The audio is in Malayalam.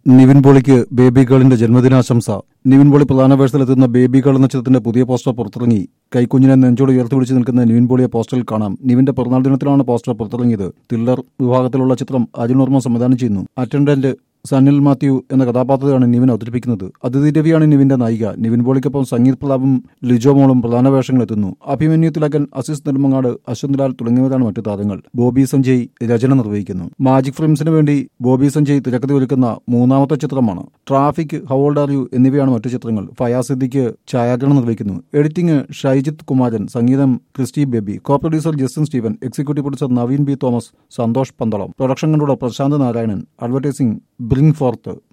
നിവിൻ പോളിക്ക് ബേബി ഗേളിന്റെ ജന്മദിനാശംസ നിവിൻ പോളി പ്രധാന വേഷത്തിലെത്തുന്ന ബേബി ഗേൾ എന്ന ചിത്രത്തിന്റെ പുതിയ പോസ്റ്റർ പുറത്തിറങ്ങി കൈക്കുഞ്ഞിനെ നെഞ്ചോട് ഉയർത്തി പിടിച്ച് നിൽക്കുന്ന നിവിൻ പോളിയെ പോസ്റ്ററിൽ കാണാം നിവിന്റെ പിറന്നാൾ ദിനത്തിലാണ് പോസ്റ്റർ പുറത്തിറങ്ങിയത് ത്രില്ലർ വിഭാഗത്തിലുള്ള ചിത്രം അജിൻ വർമ്മ സംവിധാനം ചെയ്യുന്നു അറ്റൻഡന്റ് സനിൽ മാത്യു എന്ന കഥാപാത്രത്തെയാണ് നിവിൻ അവതരിപ്പിക്കുന്നത് അതിഥി രവിയാണ് നിവിന്റെ നായിക നിവിൻ പോളിക്കൊപ്പം സംഗീത് പ്രതാപും ലിജോ മോളും പ്രധാന വേഷങ്ങളെത്തുന്നു അഭിമന്യു തിലകൻ അസിസ് നെടുമങ്ങാട് അശ്വന്ത് ലാൽ തുടങ്ങിയവരാണ് മറ്റു താരങ്ങൾ ബോബി സഞ്ജയ് രചന നിർവഹിക്കുന്നു മാജിക് ഫിലിംസിന് വേണ്ടി ബോബി സഞ്ജയ് തിരക്കഥ ഒരുക്കുന്ന മൂന്നാമത്തെ ചിത്രമാണ് traffic how old are you എന്നിവയാണ് മറ്റു ചിത്രങ്ങൾ ഫയാസ് സിദ്ദിഖ് ഛായാഗ്രഹണം നിർവഹിക്കുന്നു എഡിറ്റിംഗ് ഷൈജിത്ത് കുമാരൻ സംഗീതം Christy Baby co producer Justin Steven executive producer Naveen B Thomas Santhosh Pandalam production controller Prashanth Narayanan advertising bring fourth